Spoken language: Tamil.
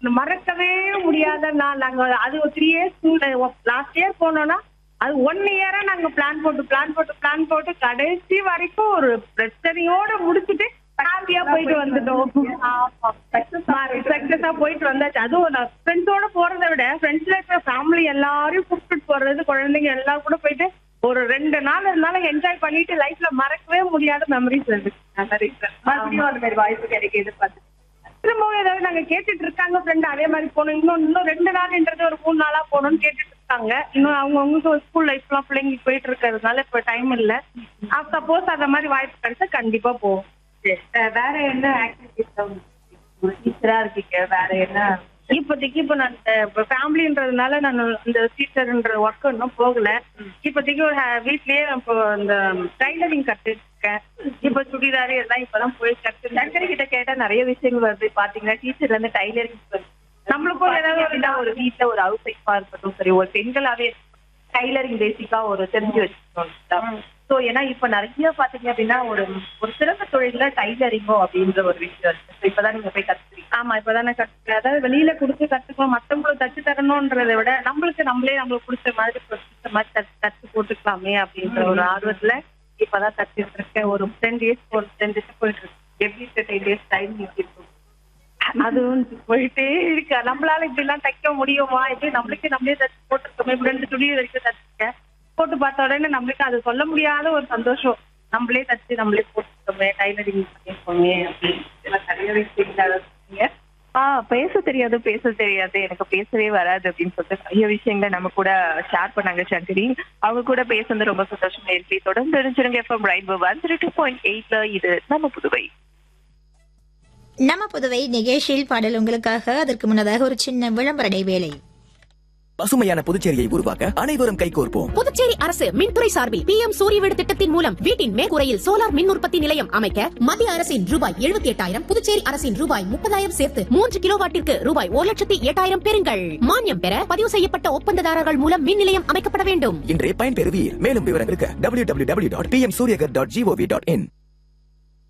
மறக்கவே முடியாத நாள் நாங்க அது ஒரு த்ரீ இயர்ஸ் லாஸ்ட் இயர் போனோம்னா அது ஒன் இயரா நாங்க பிளான் போட்டு பிளான் போட்டு பிளான் போட்டு கடைசி வரைக்கும் ஒரு பிரச்சனையோட முடிச்சுட்டு ஹாப்பியா போயிட்டு வந்துட்டோம் சக்சஸா போயிட்டு வந்தாச்சு அதுவும் நான் ஃப்ரெண்ட்ஸோட போறதை விட ஃப்ரெண்ட்ஸ்ல இருக்கிற ஃபேமிலி எல்லாரையும் கூப்பிட்டு போறது குழந்தைங்க எல்லாம் கூட போயிட்டு ஒரு ரெண்டு நாள் இருந்தாலும் என்ஜாய் பண்ணிட்டு லைஃப்ல மறக்கவே முடியாத மெமரிஸ் இருக்கு மறுபடியும் அந்த மாதிரி வாய்ப்பு கிடைக்க எதிர்பார்த்து திரும்பவும் ஏதாவது நாங்க கேட்டுட்டு இருக்காங்க ஃப்ரெண்ட் அதே மாதிரி போகணும் இன்னும் இன்னும் ரெண்டு நாள்ன்றது ஒரு மூணு நாளா போகணும்னு கேட்டுட்டு இருக்காங்க இன்னும் அவங்க அவங்களுக்கு ஸ்கூல் லைஃப்லாம் பிள்ளைங்களுக்கு போயிட்டு இருக்கிறதுனால இப்ப டைம் இல்ல சப்போஸ் அந்த மாதிரி வாய்ப்பு கிடைச்சா கண்டிப்பா போவோம் வேற என்ன ஆக்டிவிட்டிஸ் ஒரு டீச்சரா இருக்கீங்க வேற என்ன இப்போதைக்கு இப்ப நான் இப்ப ஃபேமிலின்றதுனால நான் இந்த டீச்சர்ன்ற ஒர்க் இன்னும் போகல இப்போதைக்கு ஒரு ha- வீட்லயே இப்போ இந்த டைலரிங் கத்துட்டு இருக்கேன் இப்ப சுடிதார் எல்லாம் இப்பதான் போய் கத்து சங்கரி கிட்ட கேட்டா நிறைய விஷயங்கள் வருது பாத்தீங்கன்னா டீச்சர்ல இருந்து டைலரிங் நம்மளுக்கும் ஏதாவது ஒரு ஏதாவது ஒரு வீட்ல ஒரு ஹவுஸ் ஒய்ஃபா இருக்கட்டும் சரி ஒரு பெண்களாவே டைலரிங் பேசிக்கா ஒரு தெரிஞ்சு வச்சுக்கணும் சோ ஏன்னா இப்ப நிறைய பாத்தீங்க அப்படின்னா ஒரு ஒரு சிறந்த தொழில்ல டைலரிங்கோ அப்படின்ற ஒரு விஷயம் இருக்கு So இப்பதான் நீங்க போய் கத்துக்கிறீங்க ஆமா இப்பதானே கத்துக்கிறேன் அதாவது வெளியில கொடுத்து கத்துக்கணும் மத்தவங்களுக்கு தச்சு தரணும்ன்றதை விட நம்மளுக்கு நம்மளே நம்மளுக்கு பிடிச்ச மாதிரி பிடிச்ச மாதிரி தச்சு தச்சு போட்டுக்கலாமே அப்படின்ற ஒரு ஆர்வத்துல இப்பதான் தச்சுட்டு இருக்கேன் ஒரு டென் டேஸ் ஒரு டென் டேஸ் போயிட்டு இருக்கு எப்படி டென் டேஸ் டைம் இருக்கும் அதுவும் போயிட்டே இருக்கு நம்மளால இப்படி எல்லாம் தைக்க முடியுமா எப்படி நம்மளுக்கு நம்மளே தச்சு போட்டுருக்கோமே இப்ப ரெண்டு துணி வரைக்கும் தச்சிருக்கேன் போட்டு பார்த்த உடனே நம்மளுக்கு அது சொல்ல முடியாத ஒரு சந்தோஷம் நம்மளே தச்சு நம்மளே போட்டுருக்கோமே டைலரிங் பண்ணிருக்கோமே அப்படின்னு இதெல்லாம் நிறைய விஷயங்கள் இருக்கீங்க ஆஹ் பேச தெரியாது பேச தெரியாது எனக்கு பேசவே வராது அப்படின்னு சொல்லிட்டு நிறைய விஷயங்களை நம்ம கூட ஷேர் பண்ணாங்க சங்கரி அவங்க கூட பேசுனது ரொம்ப சந்தோஷமா இருக்கு தொடர்ந்து தெரிஞ்சிருங்க FM right one three two point எயிட்ல இது நம்ம புதுவை நம்ம புதுவை நிகழ்ச்சியில் பாடல் உங்களுக்காக அதற்கு முன்னதாக ஒரு சின்ன விளம்பர இடைவேளை பசுமையான புதுச்சேரியை உருவாக்க அனைவரும் கைகோர்ப்போம் புதுச்சேரி அரசு மின்துறை சார்பில் பி எம் சூரிய வீடு திட்டத்தின் மூலம் வீட்டின் மேற்கூரையில் சோலார் மின் உற்பத்தி நிலையம் அமைக்க மத்திய அரசின் ரூபாய் எழுபத்தி எட்டாயிரம் புதுச்சேரி அரசின் ரூபாய் முப்பதாயிரம் சேர்த்து மூன்று கிலோவாட்டிற்கு ரூபாய் ஒரு லட்சத்தி எட்டாயிரம் பெறுங்கள் மானியம் பெற பதிவு செய்யப்பட்ட ஒப்பந்ததாரர்கள் மூலம் மின் நிலையம் அமைக்கப்பட வேண்டும் இன்றே பயன்பெறுவீர் மேலும் விவரங்களுக்கு W W W dot P M Suryaghar dot G O V dot இன்